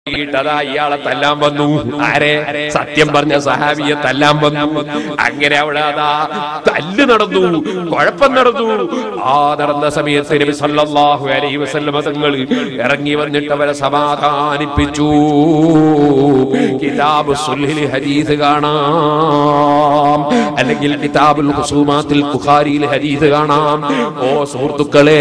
അതാ ഇയാളെ തല്ലാൻ വന്നു ആരെ സത്യം പറഞ്ഞ സഹാബിയെ തല്ലാൻ വന്നു അങ്ങനെ അവിടെ അതാ തല്ല് നടന്നു കുഴപ്പം നടന്നു ആ നടന്ന സമയത്ത് നബി സല്ലല്ലാഹു അലൈഹി വസല്ലമ തങ്ങൾ ഇറങ്ങി വന്നിട്ട് അവരെ സമാധാനിപ്പിച്ചു കിതാബ് സുൽഹിൽ ഹദീസ് കാണാം അല്ലെങ്കിൽ കിതാബുൽ ഹുസൂമാത്തിൽ ബുഖാരിയിൽ ഹദീസ് കാണാം ഓ സുഹൃത്തുക്കളെ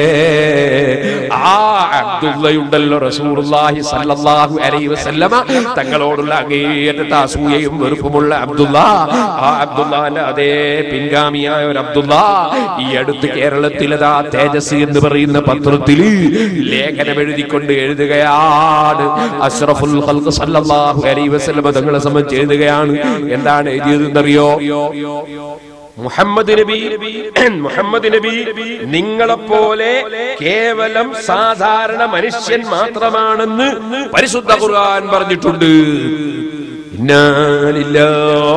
ആ അബ്ദുള്ളയുണ്ടല്ലോ റസൂലുള്ളാഹി സല്ലല്ലാഹു അലൈഹി വസല്ലമ തങ്ങളോടുള്ള അങ്ങേയറ്റത്തെ അസൂയയും വെറുപ്പുമുള്ള അബ്ദുള്ള ആ അബ്ദുള്ളാന്റെ അതേ പിൻഗാമിയായ ഒരു അബ്ദുള്ള ഈ അടുത്ത് കേരളത്തിലതാ തേജസ് എന്ന് പറയുന്ന പത്രത്തിൽ ലേഖനം എഴുതിക്കൊണ്ട് എഴുതുകയാണ് അഷ്റഫുൽ ഖൽഖ് സല്ലല്ലാഹു അലൈഹി വസല്ലമ തങ്ങളെ സംബന്ധിച്ച് എഴുതുകയാണ് എന്താണ് എഴുതിയതെന്നറിയോ മുഹമ്മദ് നബി മുഹമ്മദ് നബി നിങ്ങളെപ്പോലെ കേവലം സാധാരണ മനുഷ്യൻ മാത്രമാണെന്ന് പരിശുദ്ധ ഖുർആൻ പറഞ്ഞിട്ടുണ്ട് ഇന്നാലില്ലാ.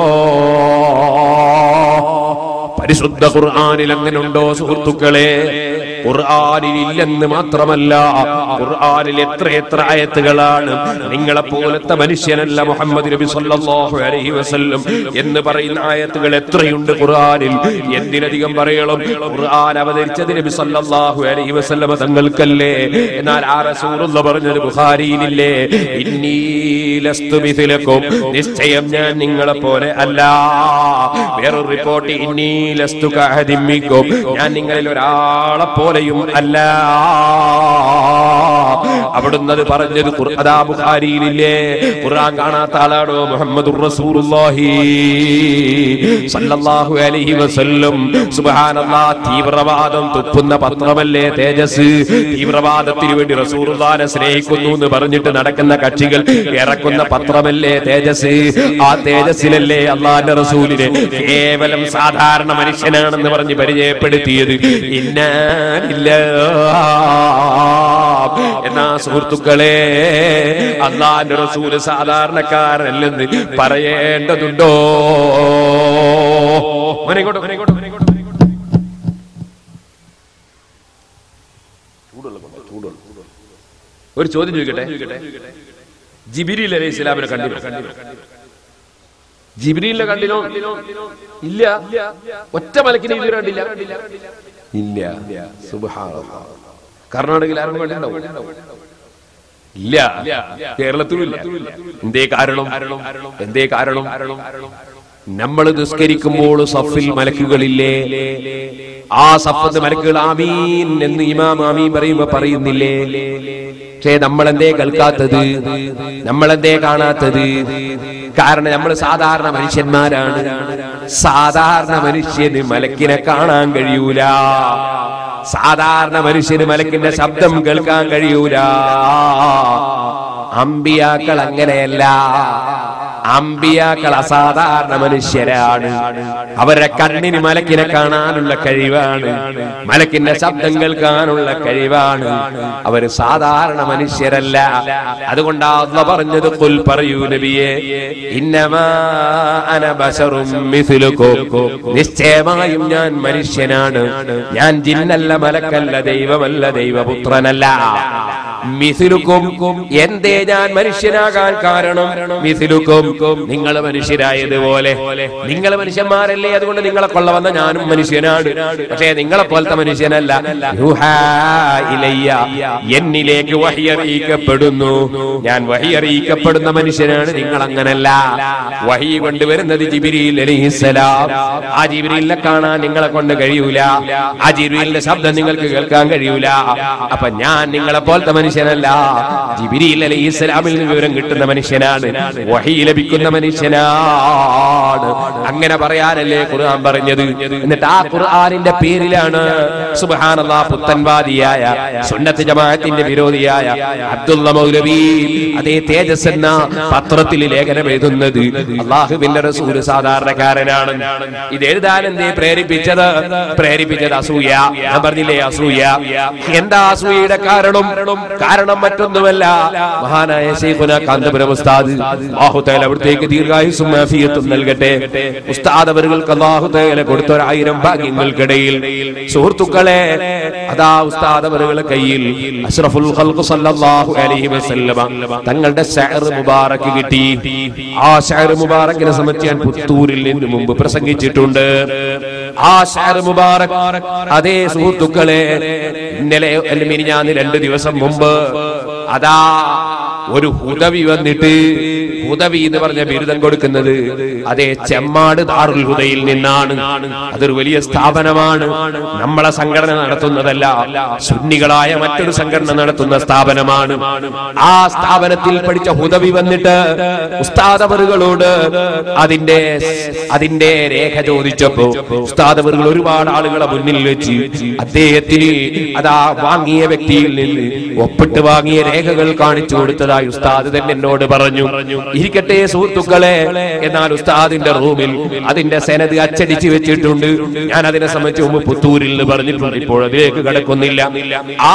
പരിശുദ്ധ ഖുർആനിൽ അങ്ങനെ ഉണ്ടോ സുഹൃത്തുക്കളെ ഖുർആനിൽ ഇല്ലെന്ന് മാത്രമല്ല ഖുർആനിൽ എത്ര എത്ര ആയത്തുകളാണ് നിങ്ങളെ പോലത്തെ മനുഷ്യനല്ല മുഹമ്മദ് നബി സല്ലല്ലാഹു അലൈഹി വസല്ലം എന്ന് പറയുന്ന ആയത്തുകൾ എത്രയുണ്ട് ഖുർആനിൽ എന്തിനധികം പറയണം ഖുർആൻ അവതരിച്ചത് നബി സല്ലല്ലാഹു അലൈഹി വസല്ലം തങ്ങൾക്കല്ലേ എന്നാൽ ആ റസൂലുള്ള പറഞ്ഞത് ബുഖാരിയിലില്ലേ ഇന്നീ ലസ്തു മിഥിലക്കും നിശ്ചയം ഞാൻ നിങ്ങളെ പോലെ അല്ല വേറൊരു റിപ്പോർട്ട് ഇന്നീ ലസ്തു കഹദിമ്മിക്കും ഞാൻ നിങ്ങളിൽ ഒരാളെ പോലെയും അല്ല അവിടുന്ന് അത് പറഞ്ഞത് ഖുർ- അതാ ബുഖാരിയിലില്ലേ ഖുർആൻ കാണാത്ത ആളാണോ മുഹമ്മദുർ റസൂലുള്ളാഹി സല്ലല്ലാഹു അലൈഹി വസല്ലം സുബ്ഹാനല്ലാഹ് തീവ്രവാദം തുപ്പുന്ന പത്രമല്ലേ തേജസ് തീവ്രവാദത്തിന് വേണ്ടി റസൂലുള്ളാഹിനെ സ്നേഹിക്കുന്നു എന്ന് പറഞ്ഞിട്ട് നടക്കുന്ന കക്ഷികൾ ഇറക്കുന്ന പത്രമല്ലേ തേജസ് ആ തേജസ്സിലല്ലേ അള്ളാന്റെ റസൂലിനെ കേവലം സാധാരണ മനുഷ്യനാണെന്ന് പറഞ്ഞ് പരിചയപ്പെടുത്തിയത് ഇന്നാലില്ല എന്നാ സുഹൃത്തുക്കളെ അള്ളാന്റെ റസൂല് സാധാരണക്കാരനല്ലെന്ന് പറയേണ്ടതുണ്ടോ മോനെ ഇങ്ങോട്ട്, മോനെ ഇങ്ങോട്ട്, മോനെ ഇങ്ങോട്ട്. ഒരു ചോദ്യം ചോദിക്കട്ടെ ജിബിരിൽ അലൈഹി ഇസ്ലാമിനെ കണ്ടിനോ ജിബിരിലിനെ കണ്ടിനോ ഇല്ല ഒറ്റ മലക്കിനെ ഇതുവരെ കണ്ടില്ല ഇല്ല സുബ്ഹാനല്ലാഹ്. കർണാടകയിൽ ആരും കണ്ടിട്ടുണ്ടാവും ഇല്ല കേരളത്തിലും ഇല്ല എന്തേ കാരണം എന്തേ കാരണം നമ്മൾ നിസ്കരിക്കുമ്പോൾ സഫിൽ മലക്കുകളില്ലേ ആ സഫത്ത് മലക്കുകൾ ആമീൻ എന്ന് ഇമാം ആമീൻ പറയുമ്പോ പറയുന്നില്ലേ പക്ഷേ നമ്മളെന്തേ കേൾക്കാത്തത് നമ്മളെന്തേ കാണാത്തത് കാരണം നമ്മൾ സാധാരണ മനുഷ്യന്മാരാണ് സാധാരണ മനുഷ്യന് മലക്കിനെ കാണാൻ കഴിയൂല സാധാരണ മനുഷ്യന് മലക്കിന്റെ ശബ്ദം കേൾക്കാൻ കഴിയൂല അമ്പിയാക്കൾ അങ്ങനെയല്ല അമ്പിയാക്കൾ അസാധാരണ മനുഷ്യരാണ് അവരുടെ കണ്ണിന് മലക്കിനെ കാണാനുള്ള കഴിവാണ് മലക്കിന്റെ ശബ്ദം കേൾക്കാനുള്ള കഴിവാണ് അവർ സാധാരണ മനുഷ്യരല്ല അതുകൊണ്ടാ പറഞ്ഞത് കൊൽ പറയൂ നബിയെ ഇന്നമാ അന ബശറും മിഥിലുക്കും നിശ്ചയമായും ഞാൻ മനുഷ്യനാണ് ഞാൻ ജിന്നല്ല മലക്കല്ല ദൈവമല്ല ദൈവപുത്രനല്ല മിഥിലുക്കും എന്തേ ഞാൻ മനുഷ്യനാകാൻ കാരണം മിഥിലുക്കും നിങ്ങൾ മനുഷ്യരായതുപോലെ നിങ്ങൾ മനുഷ്യന്മാരല്ലേ അതുകൊണ്ട് നിങ്ങളെ കൊള്ള വന്ന ഞാനും മനുഷ്യനാണ് പക്ഷേ നിങ്ങളെ പോലത്തെ മനുഷ്യനല്ല യുഹാ ഇലയ്യ. എന്നിലേക്ക് വഹി അറിയിക്കപ്പെടുന്നു ഞാൻ വഹി അറിയിക്കപ്പെടുന്ന മനുഷ്യനാണ് നിങ്ങൾ അങ്ങനല്ല വഹി കൊണ്ടുവരുന്നത് ജിബിരിയിൽ അലൈഹിസ്സലാം ആ ജിബിരിയിലെ കാണാൻ നിങ്ങളെ കൊണ്ട് കഴിയൂല ആ ജിബിരിയിലെ ശബ്ദം നിങ്ങൾക്ക് കേൾക്കാൻ കഴിയൂല അപ്പൊ ഞാൻ നിങ്ങളെ പോലത്തെ മനുഷ്യനല്ല ജിബിരിയിൽ അലൈഹി ഇസ്ലാമിൽ നിന്ന് വിവരം കിട്ടുന്ന മനുഷ്യനാണ് വഹി ലഭിക്കുന്ന മനുഷ്യനാണ് അങ്ങനെ പറയാനല്ലേ ഖുർആൻ പറഞ്ഞത് എന്നിട്ട് ആ ഖുർആനിന്റെ പേരിലാണ് സുബ്ഹാനല്ലാഹ് പുത്തൻവാദിയായ സുന്നത്ത് ജമാഅത്തിന്റെ വിരോധിയായ അബ്ദുള്ള മൗലവി അതേ തേജസ് എന്ന പത്രത്തിൽ ലേഖനം എഴുതുന്നത് അള്ളാഹുവിന്റെ റസൂല് സാധാരണക്കാരനാണ് ഇത് എഴുതാൻ എന്തേ പ്രേരിപ്പിച്ചത് പ്രേരിപ്പിച്ചത് അസൂയ ഞാൻ പറഞ്ഞില്ലേ അസൂയ എന്താ അസൂയയുടെ കാരണം കാരണം മറ്റൊന്നുമല്ല മഹാനായ ശൈഖുന കാന്തപുരം ഉസ്താദ് അല്ലാഹു തആല അവിടത്തേക്ക് ദീർഘായുസ്സും ആഫിയത്തും നൽകട്ടെ ഉസ്താദ് അവർക്ക് അല്ലാഹു തആല കൊടുത്ത ഒരായിരം ഭാഗ്യങ്ങൾക്കിടയിൽ സുഹൃത്തുക്കളെ അതാ ഉസ്താദ് അവരുടെ കയ്യിൽ അഷ്റഫുൽ ഖൽഖ് സല്ലല്ലാഹു അലൈഹി വസല്ലമ തങ്ങളുടെ ശഅർ മുബാറക് കിട്ടി ആ ശഅർ മുബാറക്കിനെ സംബന്ധിച്ച് ഞാൻ പുത്തൂരിൽ നിന്ന് മുമ്പ് പ്രസംഗിച്ചിട്ടുണ്ട് ആ ശഅർ മുബാറക് അതേ സുഹൃത്തുക്കളെ ഇന്നലെ അല്ലെങ്കിൽ മിനിഞ്ഞാന്ന് രണ്ട് ദിവസം മുമ്പ് അതാ ഒരു ഹുദവി വന്നിട്ട് ഹുദവി എന്ന് പറഞ്ഞ ബിരുദം കൊടുക്കുന്നത് അതേ ചെമ്മാട് ദാറുൽ ഹുദയിൽ നിന്നാണ് അതൊരു വലിയ സ്ഥാപനമാണ് നമ്മളെ സംഘടന നടത്തുന്നതല്ല സുന്നികളായ മറ്റൊരു സംഘടന നടത്തുന്ന സ്ഥാപനമാണ് ആ സ്ഥാപനത്തിൽ പഠിച്ച ഹുദവി വന്നിട്ട് ഉസ്താദവറുകളോട് അതിന്റെ അതിന്റെ രേഖ ചോദിച്ചപ്പോ ഉസ്താദവറുകൾ ഒരുപാട് ആളുകളെ മുന്നിൽ വെച്ച് അദ്ദേഹത്തിന് അതാ വാങ്ങിയ വ്യക്തിയിൽ നിന്ന് ഒപ്പിട്ട് വാങ്ങിയ രേഖകൾ കാണിച്ചു കൊടുത്തതായി ഉസ്താദ് തന്നെ എന്നോട് പറഞ്ഞു ഇരിക്കട്ടെ സുഹൃത്തുക്കളെ എന്നാൽ ഉസ്താദിന്റെ റൂമിൽ അതിന്റെ സെനത് അച്ചടിച്ച് വെച്ചിട്ടുണ്ട് ഞാൻ അതിനെ സംബന്ധിച്ച് മുമ്പ് പുത്തൂരിൽ നിന്ന് പറഞ്ഞിട്ടുണ്ട് ഇപ്പോൾ അതിലേക്ക് കിടക്കുന്നില്ല ആ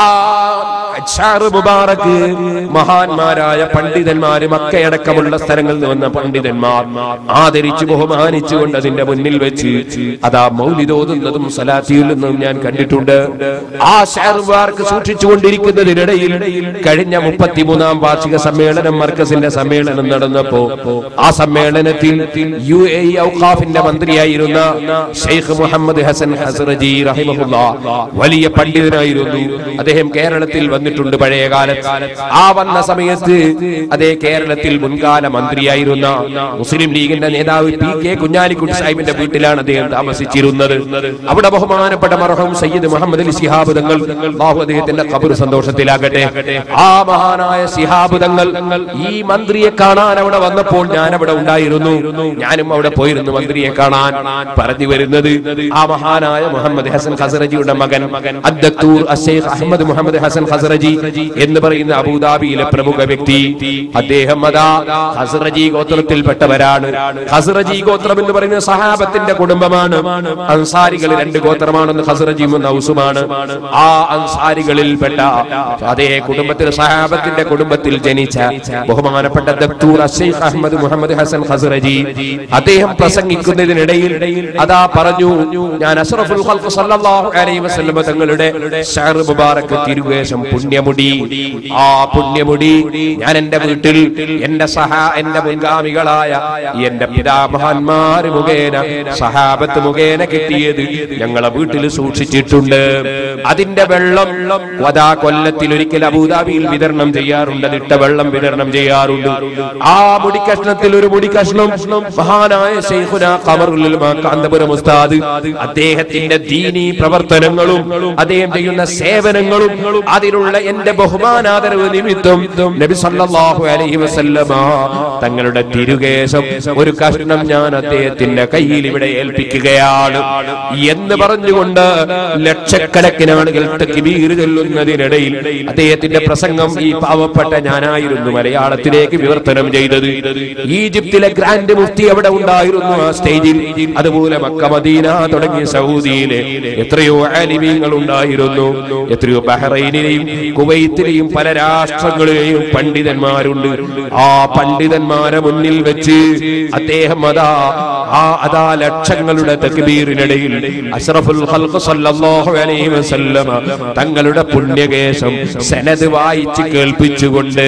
അച്ചാറ് മുബാറക്ക് മഹാന്മാരായ പണ്ഡിതന്മാര് മക്കയടക്കമുള്ള സ്ഥലങ്ങളിൽ നിന്ന് വന്ന പണ്ഡിതന്മാർ ആദരിച്ചു ബഹുമാനിച്ചുകൊണ്ട് അതിന്റെ മുന്നിൽ വെച്ച് അതാ മൗലിതോതുന്നതും സലാത്തിയുന്നതും ഞാൻ കണ്ടിട്ടുണ്ട് ആ ഷാർവാർക്ക് സൂക്ഷിച്ചുകൊണ്ടിരിക്കുന്നതിനിടയിൽ കഴിഞ്ഞ മുപ്പത്തിമൂന്നാം വാർഷിക സമ്മേളനം മർക്കസിന്റെ സമ്മേളനം നടന്നപ്പോ ആ സമ്മേളനത്തിൽ യു എ ഇ ഔഖാഫിന്റെ മന്ത്രിയായിരുന്ന ഷെയ്ഖ് മുഹമ്മദ് ഹസൻ ഹസറജി റഹിമഹുല്ല വലിയ പണ്ഡിതനായിരുന്നു അദ്ദേഹം കേരളത്തിൽ വന്നിട്ടുണ്ട് പഴയ കാലത്ത് ആ വന്ന സമയത്ത് അതേ കേരളത്തിൽ മുൻകാല മന്ത്രിയായിരുന്ന മുസ്ലിം ലീഗിന്റെ നേതാവ് പി കെ കുഞ്ഞാലിക്കുട്ടി സാഹിബിന്റെ വീട്ടിലാണ് അദ്ദേഹം താമസിച്ചിരുന്നത് അവിടെ ബഹുമാനപ്പെട്ട മർഹം സയ്യിദ് മുഹമ്മദ് അലി ശിഹാബ് തങ്ങൾ ബാഹു അദ്ദേഹത്തിന്റെ കബർ സന്തോഷത്തിലാകട്ടെ ആ മഹാനായ ശിഹാബ് തങ്ങൾ ഈ മന്ത്രിയെ കാണാൻ അവിടെ വന്നപ്പോൾ ഞാൻ അവിടെ ഉണ്ടായിരുന്നു ഞാനും അവിടെ പോയിരുന്നു മന്ത്രിയെ കാണാൻ പറഞ്ഞു വരുന്നത് ആ മഹാനായ മുഹമ്മദ് ഹസൻ ഖസറജിയുടെ മകൻ അദ്ദത്തൂർ അഷേഖ് അഹമ്മദ് മുഹമ്മദ് ഹസൻ ഖസറജി എന്ന് പറയുന്ന അബുദാബിയിലെ പ്രമുഖ വ്യക്തി അദ്ദേഹം അതാ ഖസറജി ഗോത്രത്തിൽപ്പെട്ടവരാണ് ഖസറജി ഗോത്രം എന്ന് പറയുന്ന സഹാബത്തിന്റെ കുടുംബമാണ് അൻസാരികൾ രണ്ട് ഗോത്രമാണെന്ന് ഖസറജിയും ഔസുമാണ് ആ അൻസാരികളിൽപ്പെട്ട അതേ കുടുംബത്തിൽ സഹാബത്തിന്റെ കുടുംബത്തിൽ ജനിച്ച ബഹുമാനപ്പെട്ട ദക്തൂർ അഷേഖ് അഹമ്മദ് മുഹമ്മദ് ഹസൻ ഖസറജി അദ്ദേഹം പ്രസംഗിക്കുന്നതിനിടയിൽ അതാ പറഞ്ഞു ഞാൻ അഷ്റഫുൽ ഖൽഖ് സല്ലല്ലാഹു അലൈഹി വസല്ലം തങ്ങളുടെ ഷഹർ മുബാറക് തിരുവേശം പുണ്യമുടി ആ പുണ്യമുടി ഞാൻ എന്റെ വീട്ടിൽ എന്റെ സഹ എന്റെ മുൻഗാമികളായ എന്റെ പിതാമഹന്മാര് മുഖേന സഹാബത്ത് മുഖേന കിട്ടിയത് ഞങ്ങളെ വീട്ടിൽ സൂക്ഷിച്ചിട്ടുണ്ട് അതിന്റെ വെള്ളം വതാ കൊല്ലത്തിൽ ഒരിക്കൽ അബുദാബിയിൽ വിതരണം ചെയ്യാറുണ്ട് അതിട്ട വെള്ളം വിതരണം ചെയ്യാറുണ്ട് ആ മുടിക്കഷ്ണത്തിൽ ഒരു മുടിക്കഷ്ണം മഹാനായ ശൈഖുന ഖമറുൽ ഉലമ കാന്തപുരം ഉസ്താദ് അദ്ദേഹത്തിന്റെ ദീനീ പ്രവർത്തനങ്ങളും അദ്ദേഹം ചെയ്യുന്ന സേവനങ്ങളും അതിലുള്ള എന്റെ ബഹുമാനാദരവ് നിമിത്തം നബി സല്ലല്ലാഹു അലൈഹി വസല്ലമ തങ്ങളുടെ തിരുകേശം ഒരു കഷ്ണം ഞാൻ അദ്ദേഹത്തിന്റെ കയ്യിൽ ഇവിടെ ഏൽപ്പിക്കുകയാണ് എന്ന് പറഞ്ഞുകൊണ്ട് ലക്ഷക്കണക്കിന് ആളുകൾ തക്ബീർ ചൊല്ലുന്നതിനിടയിൽ അദ്ദേഹത്തിന്റെ പ്രസംഗം ഈ പാവപ്പെട്ട ഞാനായിരുന്നു മലയാളത്തിലേക്ക് വിവർത്തനം ചെയ്തത് ഈജിപ്തിലെ ഗ്രാൻഡ് മുഫ്തി അവിടെ ഉണ്ടായിരുന്നു ആ സ്റ്റേജിൽ അതുപോലെ മക്ക മദീന തുടങ്ങിയ സൗദിയിലെ എത്രയോ ആലിമീങ്ങൾ ഉണ്ടായിരുന്നു എത്രയോ ബഹ്റൈനിലെയും കുവൈത്തിലെയും പല രാഷ്ട്രങ്ങളിലെയും പണ്ഡിതന്മാരുണ്ട് ആ പണ്ഡിതന്മാരെ മുന്നിൽ വെച്ച് അദ്ദേഹം അതാ ആ അതാ ലക്ഷങ്ങളുടെ തക്ബീറിനിടയിൽ അഷ്റഫുൽ ഖൽഖ് സല്ലല്ലാഹു അലൈഹി വസല്ലമ തങ്ങളുടെ പുണ്യകേശം സനത് വായിച്ച് കേൾപ്പിച്ചുകൊണ്ട്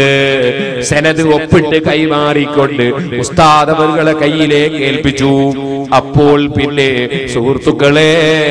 സനത് ഒപ്പിട്ട് കൈമാറിക്കൊണ്ട് ഉസ്താദവറുകളെ കയ്യിലേക്ക് ഏൽപ്പിച്ചു അപ്പോൾ പിന്നെ സുഹൃത്തുക്കളെ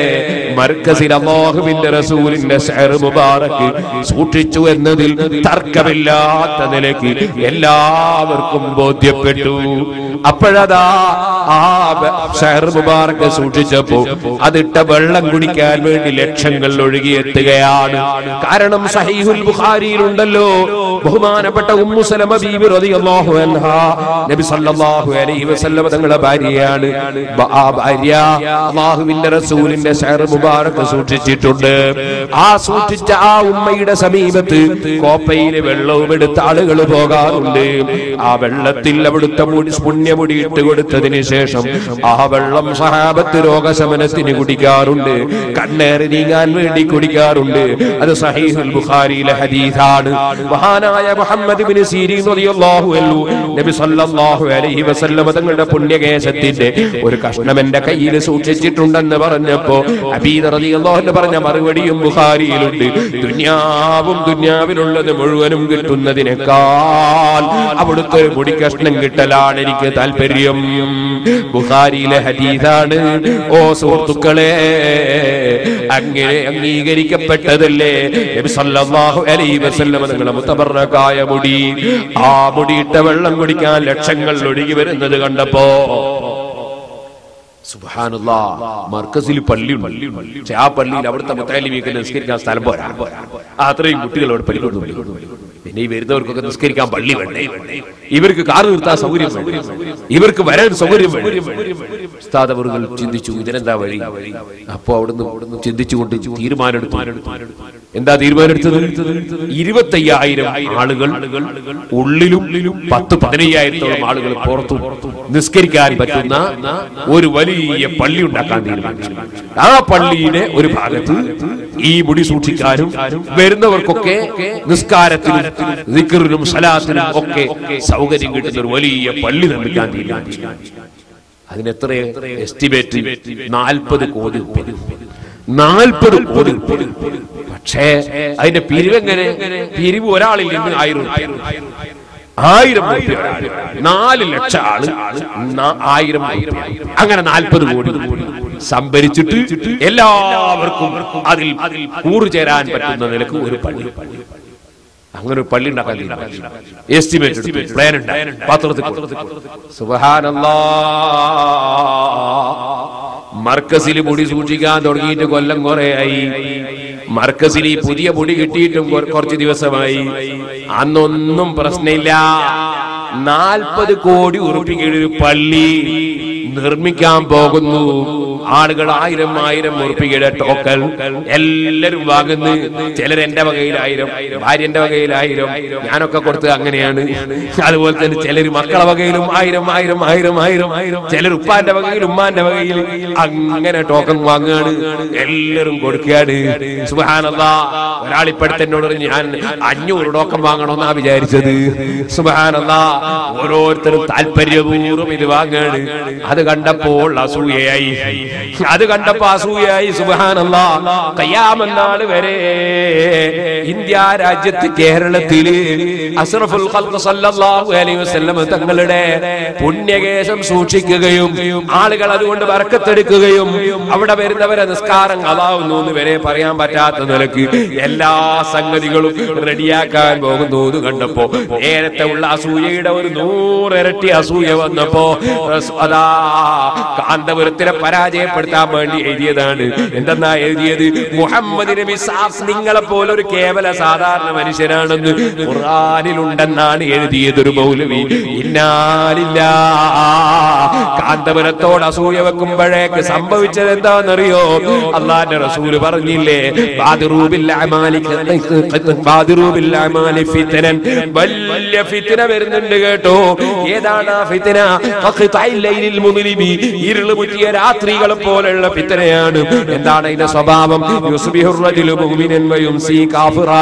മർക്കസിൽ അള്ളാഹുവിന്റെ റസൂലിന്റെ ഷഹർ മുബാറക്ക് സൂക്ഷിച്ചു എന്നതിൽ തർക്കമില്ലാത്ത നിലയ്ക്ക് എല്ലാവർക്കും ബോധ്യപ്പെട്ടു അപ്പോഴതാ ആ ഷഹർ മുബാറക്ക് സൂക്ഷിച്ചപ്പോ അതിട്ട വെള്ളം കുടിക്കാൻ വേണ്ടി ലക്ഷങ്ങൾ ഒഴുകിയെത്തുകയാണ് കാരണം സഹീഹുൽ ബുഖാരിയിലുണ്ടല്ലോ ബഹുമാനപ്പെട്ട ഉമ്മു സലമ ബീബി റളിയല്ലാഹു അൻഹാ നബി സല്ലല്ലാഹു അലൈഹി വസല്ലം തങ്ങളുടെ ഭാര്യയാണ് ബ- ആ ഭാര്യ അള്ളാഹുവിന്റെ റസൂലിന്റെ ഷഹർ മുബാറക്ക് സൂക്ഷിച്ചിട്ടുണ്ട് ആ സൂക്ഷിച്ച ആ ഉമ്മയുടെ സമീപത്ത് കോപ്പയിലെ വെള്ളവും എടുത്ത ആളുകൾ പോകാറുണ്ട് ആ വെള്ളത്തിൽ അവിടുത്തെ മുടി പുണ്യമുടി ഇട്ട് കൊടുത്തതിന് ശേഷം ആ വെള്ളം സഹാബത്ത് രോഗശമനത്തിന് കുടിക്കാറുണ്ട് കണ്ണേറി നീങ്ങാൻ വേണ്ടി കുടിക്കാറുണ്ട് അത് സഹീഹുൽ ബുഖാരിയിലെ ഹദീസാണ് മഹാനായ മുഹമ്മദ് ബിൻ സീരീൻ റളിയല്ലാഹു അൻഹു നബി സല്ലല്ലാഹു അലൈഹി വസല്ലം തങ്ങളുടെ പുണ്യകേശത്തിന്റെ ഒരു കഷ്ണം എന്റെ കയ്യിൽ സൂക്ഷിച്ചിട്ടുണ്ടെന്ന് പറഞ്ഞപ്പോ അബീദ് റളിയല്ലാഹു അൻഹു പറഞ്ഞ മറുപടിയും ബുഖാരിയിലുണ്ട് ദുനിയാവും ദുനിയാവിലുള്ളത് മുഴുവനും കിട്ടുന്നതിനേക്കാൾ അവിടുത്തെ ഒരു മുടി കഷ്ണം കിട്ടലാണ് എനിക്ക് താല്പര്യം ബുഖാരിയിലെ ഹദീസാണ് ഓ സുഹൃത്തുക്കളെ അങ്ങനെ അംഗീകരിക്കപ്പെട്ടതല്ലേ നബി സല്ലല്ലാഹു അലൈഹി വസല്ലം നിങ്ങളുടെ മുത്തബറക്കായ മുടി ആ മുടിയിട്ട വെള്ളം കുടിക്കാൻ ലക്ഷങ്ങൾ ഒഴുകി വരുന്നത് കണ്ടപ്പോ സുബ്ഹാനല്ലാ മർക്കസിൽ പള്ളിയുണ്ട് പക്ഷെ ആ പള്ളിയിൽ അവിടുത്തെ മുത്താലിമിയൊക്കെ നിസ്കരിക്കാൻ സ്ഥലം പോരാ ആ അത്രയും കുട്ടികൾ അവിടെ പഠിക്കുന്നു പിന്നെ ഈ വരുന്നവർക്കൊക്കെ നിസ്കരിക്കാൻ പള്ളി വേണ്ടേ ഇവർക്ക് കാർ നിർത്താൻ സൗകര്യം വേണ്ടേ? ഇവർക്ക് വരാൻ സൗകര്യം വേണ്ടേ? ഉസ്താദ് അവറുകൾ ചിന്തിച്ചു ഇതിനെന്താ വഴി അപ്പോ അവിടുന്ന് ചിന്തിച്ചുകൊണ്ട് തീരുമാനമെടുത്തു എന്താ തീരുമാനമെടുത്തത് ഇരുപത്തയ്യായിരം ആളുകൾ ഉള്ളിലും പത്ത് പതിനയ്യായിരത്തോളം ആളുകൾ പുറത്തും നിസ്കരിക്കാൻ പറ്റുന്ന ഒരു വലിയ പള്ളി ഉണ്ടാക്കാൻ തീരുമാനിച്ചു ആ പള്ളിയുടെ ഒരു ഭാഗത്ത് ഈ മുടി സൂക്ഷിക്കാനും വരുന്നവർക്കൊക്കെ നിസ്കാരത്തിനും ദിക്റിനും സലാത്തിനും ഒക്കെ സൗകര്യം കിട്ടുന്ന ഒരു വലിയ പള്ളി നിർമ്മിക്കാൻ തീരുമാനിച്ചു അതിനെത്ര എസ്റ്റിമേറ്റ് നാൽപ്പത് കോടി ഉറുപ്പിക. നാൽപ്പത് കോടി ഉറുപ്പിക. പക്ഷേ അതിന്റെ പിരിവെങ്ങനെ പിരിവ് ഒരാളിൽ നിന്ന് ആയിരം ഉറുപ്പിക. ആയിരം ഉറുപ്പിക ഒരാള്. നാല് ലക്ഷം ആള് ന- ആയിരം ഉറുപ്പിക. അങ്ങനെ നാൽപ്പത് കോടി സംഭരിച്ചിട്ട് എല്ലാവർക്കും അതിൽ കൂറു ചേരാൻ പറ്റുന്ന നിലക്ക് ഒരു പള്ളി അങ്ങനെ ഒരു പള്ളി ഉണ്ടാക്കാൻ എസ്റ്റിമേറ്റ് പ്ലാൻ ഉണ്ട് പത്രത്തിൽ സുബഹാനല്ലാ മർക്കസിൽ മുടി സൂക്ഷിക്കാൻ തുടങ്ങിയിട്ട് കൊല്ലം കുറേയായി മർക്കസിൽ ഈ പുതിയ മുടി കിട്ടിയിട്ടും കൊ- കുറച്ച് ദിവസമായി അന്നൊന്നും പ്രശ്നമില്ല നാൽപ്പത് കോടി ഉറുപ്പിക്കയുടെ ഒരു പള്ളി നിർമ്മിക്കാൻ പോകുന്നു ആളുകൾ ആയിരം ആയിരം ഉറുപ്പികയുടെ ടോക്കൺ എല്ലാരും വാങ്ങുന്നു ചിലർ എന്റെ വകയിൽ ആയിരം ഭാര്യന്റെ വകയിൽ ആയിരം ഞാനൊക്കെ കൊടുത്തത് അങ്ങനെയാണ് അതുപോലെ തന്നെ ചിലർ മക്കളെ വകയിലും ആയിരം ആയിരം ആയിരം ആയിരം ആയിരം ചിലർ ഉപ്പാന്റെ വകയിൽ ഉമ്മാന്റെ വകയിൽ അങ്ങനെ ടോക്കൺ വാങ്ങുകയാണ് എല്ലാരും കൊടുക്കുകയാണ് സുബാനല്ലാ ഒരാൾ ഇപ്പോഴത്തെന്നോട് പറഞ്ഞു, ഞാൻ അഞ്ഞൂറ് ടോക്കൺ വാങ്ങണമെന്നാ വിചാരിച്ചത് സുബാനല്ലാ ഓരോരുത്തരും താല്പര്യപൂർവ്വം ഇത് വാങ്ങാണ് അത് കണ്ടപ്പോൾ അസൂയയായി അത് കണ്ടപ്പോ അസൂയയായി സുബാനല്ലാ കയ്യാമെന്നാൾ വരെ ഇന്ത്യ രാജ്യത്ത് കേരളത്തില് അസ്റഫുൽ ഖൽഖ് സല്ലല്ലാഹു അലൈഹി വസല്ലം തങ്ങളുടെ പുണ്യകേശം സൂക്ഷിക്കുകയും ആളുകൾ അതുകൊണ്ട് വറക്കത്തെടുക്കുകയും അവിടെ വരുന്നവരെ നിസ്കാരം അതാവുന്നു എന്ന് വരെ പറയാൻ പറ്റാത്ത നിലക്ക് എല്ലാ സംഗതികളും റെഡിയാക്കാൻ പോകുന്നു എന്ന് കണ്ടപ്പോ നേരത്തെ ഉള്ള അസൂയയുടെ ഒരു നൂറിരട്ടി അസൂയ വന്നപ്പോ റസ്- അതാ കാന്തപുരത്തിനെ പരാജയപ്പെടുത്താൻ വേണ്ടി എഴുതിയതാണ് എന്തെന്നാ എഴുതിയത് മുഹമ്മദ് നബി സാഫ് നിങ്ങളെ പോലെ ഒരു കേവല സാധാരണ മനുഷ്യനാണെന്ന് ഖുർആനിലുണ്ടെന്നാണ് എഴുതിയത് ഒരു മൗലവി ഇന്നാലില്ല കാന്തപുരത്തോട് അസൂയ വെക്കുമ്പോഴേക്ക് സംഭവിച്ചത് എന്താണെന്നറിയോ അള്ളാന്റെ റസൂല് പറഞ്ഞില്ലേ ബാദിറൂബിൽ അമാലി ബാദിറൂബിൽ അമാലി ഫിത്നൻ വലിയ ഫിത്ന വരുന്നുണ്ട് കേട്ടോ ഏതാണ് ആ ഫിത്ന ഖഖ്തഇൽ ലൈലിൽ മുദ്ലിമി ഇരുള് മുറ്റിയ രാത്രികളെ പോലെയുള്ള ഫിത്നയാണ് എന്താണ് അതിന്റെ സ്വഭാവം യുസ്ബിഹുർ റജുലു മുഅ്മിനൻ വയുംസി കാഫിറാ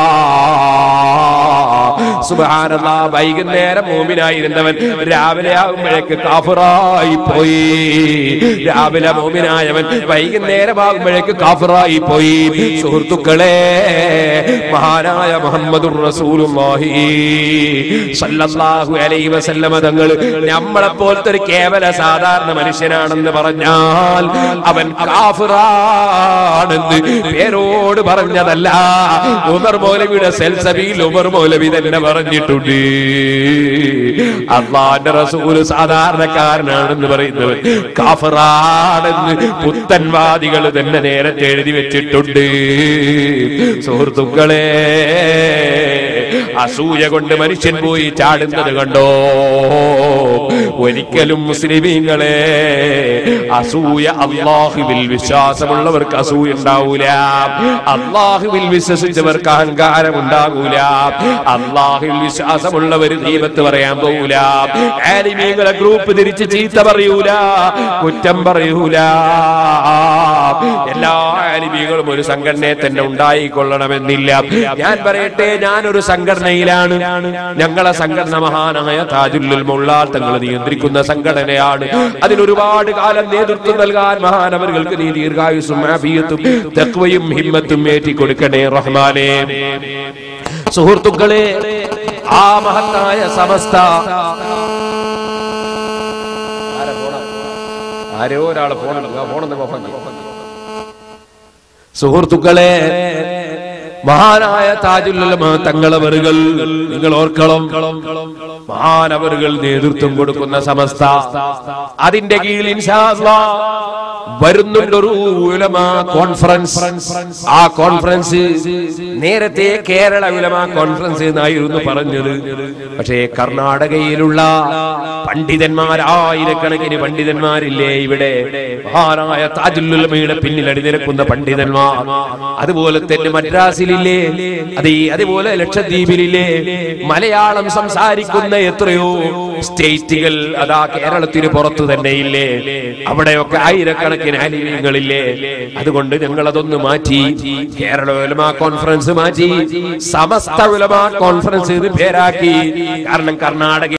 സുബ്ഹാനല്ലാ വൈകുന്നേരം മോമിനായിരുന്നവൻ രാവിലെ ആകുമ്പോഴേക്ക് കാഫിറായി പോയി രാവിലെ മോമിനായവൻ വൈകുന്നേരം ആകുമ്പോഴേക്ക് കാഫിറായി പോയി സുഹൃത്തുക്കളെ മഹാനായ മുഹമ്മദുർ റസൂലുള്ളാഹി സല്ലല്ലാഹു അലൈഹി വസല്ലമ തങ്ങൾ നമ്മളെ പോലത്തെ ഒരു കേവല സാധാരണ മനുഷ്യനാണെന്ന് പറഞ്ഞാൽ അവൻ കാഫിറാണെന്ന് പേരോട് പറഞ്ഞതല്ല ഉമർ മൗലവിയുടെ സെൽസബിയിൽ ഉമർ മൗലവി തന്നെ പറഞ്ഞിട്ടുണ്ട് അള്ളാന്റെ റസൂല് സാധാരണക്കാരനാണെന്ന് പറയുന്നവൻ കാഫറാണെന്ന് പുത്തൻവാദികൾ തന്നെ നേരത്തെ എഴുതി വെച്ചിട്ടുണ്ട് സുഹൃത്തുക്കളെ അസൂയ കൊണ്ട് മനുഷ്യൻ പോയി ചാടുന്നത് കണ്ടോ ഒരിക്കലും മുസ്ലിമീങ്ങളെ അസൂയ അള്ളാഹുവിൽ വിശ്വാസമുള്ളവർക്ക് അസൂയ ഉണ്ടാവൂല അള്ളാഹുവിൽ വിശ്വസിച്ചവർക്ക് അഹങ്കാരം ഉണ്ടാകൂല അള്ളാഹുവിൽ വിശ്വാസമുള്ളവർ ദീപത്ത് പറയാൻ പോകൂല ആലിമീങ്ങളെ ഗ്രൂപ്പ് തിരിച്ച് ചീത്ത പറയൂല കുറ്റം പറയൂല എല്ലാ ആലിമീങ്ങളും ഒരു സംഘടനയെ തന്നെ ഉണ്ടായിക്കൊള്ളണമെന്നില്ല ഞാൻ പറയട്ടെ ഞാനൊരു സംഘടനയിലാണ് ഞങ്ങളെ സംഘടന മഹാനായ താജുല്ലുൽ മുള്ളാൽ തങ്ങൾ നിയന്ത്രിക്കുന്ന സംഘടനയാണ് അതിനൊരുപാട് കാലം നേതൃത്വം നൽകാൻ മഹാനവറുകൾക്ക് നീ ദീർഘായുസും ആഫിയത്തും തക്വയും ഹിമ്മത്തും ഏറ്റി കൊടുക്കണേ റഹ്മാനെ സുഹൃത്തുക്കളെ ആ മഹത്തായ സമസ്ത ആരോ ഒരാള് ഫോൺ ഫോണൊന്ന് ഓഫാക്കി സുഹൃത്തുക്കളെ മഹാനായ താജുല്ലുലമ തങ്ങളവറുകൾ നിങ്ങൾ ഓർക്കണം മഹാനവറുകൾ നേതൃത്വം കൊടുക്കുന്ന സമസ്ത അതിന്റെ കീഴിൽ ഇൻഷാ അല്ലാ വരുന്നുണ്ടൊരു ഉലമ കോൺഫറൻസ് ആ കോൺഫറൻസ് നേരത്തെ കേരള ഉലമ കോൺഫറൻസ് എന്നായിരുന്നു പറഞ്ഞത് പക്ഷേ കർണാടകയിലുള്ള പണ്ഡിതന്മാരായിരക്കണക്കിന് പണ്ഡിതന്മാരില്ലേ ഇവിടെ മഹാനായ താജുല്ലുലമയുടെ പിന്നിൽ അണിനിരക്കുന്ന പണ്ഡിതന്മാർ അതുപോലെ തന്നെ മദ്രാസിലില്ലേ അതേ അതുപോലെ ലക്ഷദ്വീപിലില്ലേ മലയാളം സംസാരിക്കുന്ന എത്രയോ സ്റ്റേറ്റുകൾ അതാ കേരളത്തിന് പുറത്തു തന്നെ ഇല്ലേ അവിടെയൊക്കെ ആയിരക്കണക്കിന് അലിമികളില്ലേ അതുകൊണ്ട് ഞങ്ങൾ അതൊന്ന് മാറ്റി കേരള ഉലമ കോൺഫറൻസ് മാറ്റി സമസ്ത ഉലമ കോൺഫറൻസ് ഇത് പേരാക്കി കാരണം കർണാടക